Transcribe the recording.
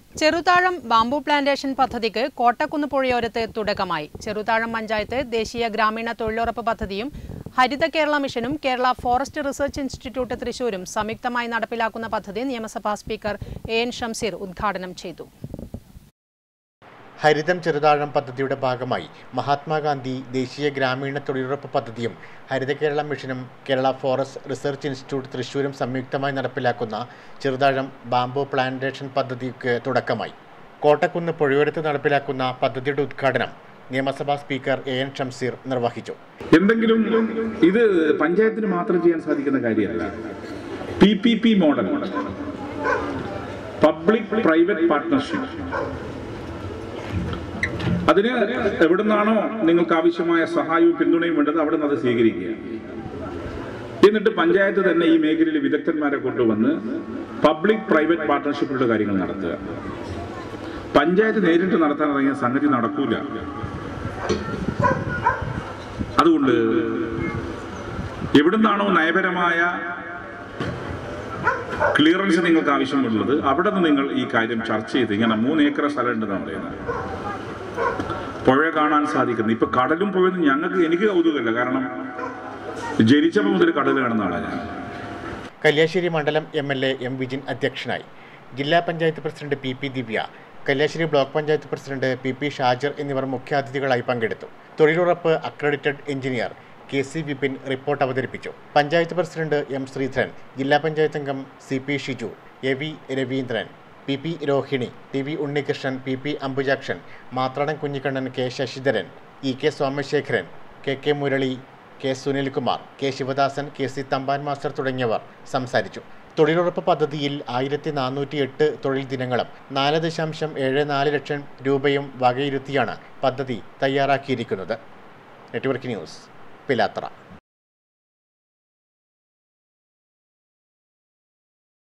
Cheruthazham bamboo plantation പദ്ധതിക്ക് കോട്ടക്കുന്ന് പുഴയോരത്ത് തുടക്കമായി ചെറുതാഴം പഞ്ചായത്ത് ദേശീയ ഗ്രാമീണ തൊഴിലുറപ്പ് പദ്ധതിയും ഹരിത കേരള മിഷനും കേരള ഫോറസ്റ്റ് റിസർച്ച് ഇൻസ്റ്റിറ്റ്യൂട്ട് തൃശൂരും സംയുക്തമായി നടപ്പിലാക്കുന്ന പദ്ധതി നിയമസഭാ സ്പീക്കർ എ എൻ ഷംസീർ ഉദ്ഘാടനം ചെയ്തു ഹരിതം ചെറുതാഴം പദ്ധതിയുടെ ഭാഗമായി മഹാത്മാഗാന്ധി ദേശീയ ഗ്രാമീണ തൊഴിലുറപ്പ് പദ്ധതിയും ഹരിത കേരള മിഷനും കേരള ഫോറസ്റ്റ് റിസർച്ച് ഇൻസ്റ്റിറ്റ്യൂട്ട് തൃശ്ശൂരും സംയുക്തമായി നടപ്പിലാക്കുന്ന ചെറുതാഴം ബാംബു പ്ലാന്റേഷൻ പദ്ധതിക്ക് തുടക്കമായി കോട്ടക്കുന്ന് പുഴയോരത്ത് നടപ്പിലാക്കുന്ന പദ്ധതിയുടെ ഉദ്ഘാടനം നിയമസഭാ സ്പീക്കർ എ എൻ ഷംസീർ നിർവഹിച്ചു എന്തെങ്കിലും ഇത് പഞ്ചായത്തിന് മാത്രം ചെയ്യാൻ സാധിക്കുന്ന കാര്യമല്ല P P P model public private partnership അതിന് എവിടുന്നാണോ നിങ്ങൾക്ക് ആവശ്യമായ സഹായവും പിന്തുണയും വേണ്ടത് അവിടെ നിന്ന് അത് സ്വീകരിക്കുക എന്നിട്ട് പഞ്ചായത്ത് തന്നെ ഈ മേഖലയിൽ വിദഗ്ധന്മാരെ കൊണ്ടുവന്ന് പബ്ലിക് പ്രൈവറ്റ് പാർട്ട്ണർഷിപ്പിലുള്ള കാര്യങ്ങൾ നടത്തുക പഞ്ചായത്ത് നേരിട്ട് നടത്താൻ ഇറങ്ങിയ സംഗതി നടക്കൂല അതുകൊണ്ട് എവിടുന്നാണോ നയപരമായ ക്ലിയറൻസ് നിങ്ങൾക്ക് ആവശ്യമുള്ളത് അവിടെ നിന്ന് നിങ്ങൾ ഈ കാര്യം ചർച്ച ചെയ്ത് ഇങ്ങനെ മൂന്ന് ഏക്കർ സ്ഥലം ഉണ്ടെന്നാണ് പറയുന്നത് പുഴ കാണാൻ സാധിക്കുന്നത് ഇപ്പൊ കടലും പുഴയും ഞങ്ങൾക്ക് എനിക്ക് കൗതുകമില്ല കാരണം ജനിച്ചപ്പോൾ മുതൽ കടൽ കാണുന്ന ആളാണ് ഞാൻ കല്യാശ്ശേരി മണ്ഡലം M L A M Vijin അധ്യക്ഷനായി ജില്ലാ panchayat president P P Divya Kalliasseri block panchayat president P P Shajar എന്നിവർ മുഖ്യാതിഥികളായി പങ്കെടുത്തു തൊഴിലുറപ്പ് accredited engineer K C Vipin report അവതരിപ്പിച്ചു പഞ്ചായത്ത് പ്രസിഡന്റ് എം ശ്രീധരൻ ജില്ലാ പഞ്ചായത്ത് അംഗം C P Shiju A V Raveendran P P Rohini T V Unnikrishnan P P Ambujakshan Mathradan Kunhikannan K Sasidharan E K Somasekharan K K Murali K Sunilkumar K Sivadasan K C Thampan master തുടങ്ങിയവർ സംസാരിച്ചു തൊഴിലുറപ്പ് പദ്ധതിയിൽ ആയിരത്തി നാനൂറ്റി എട്ട് തൊഴിൽ ദിനങ്ങളും നാല് ദശാംശം ഏഴ് നാല് ലക്ഷം രൂപയും വകയിരുത്തിയാണ് പദ്ധതി തയ്യാറാക്കിയിരിക്കുന്നത് നെറ്റ്വർക്ക് ന്യൂസ് പിലാത്തറ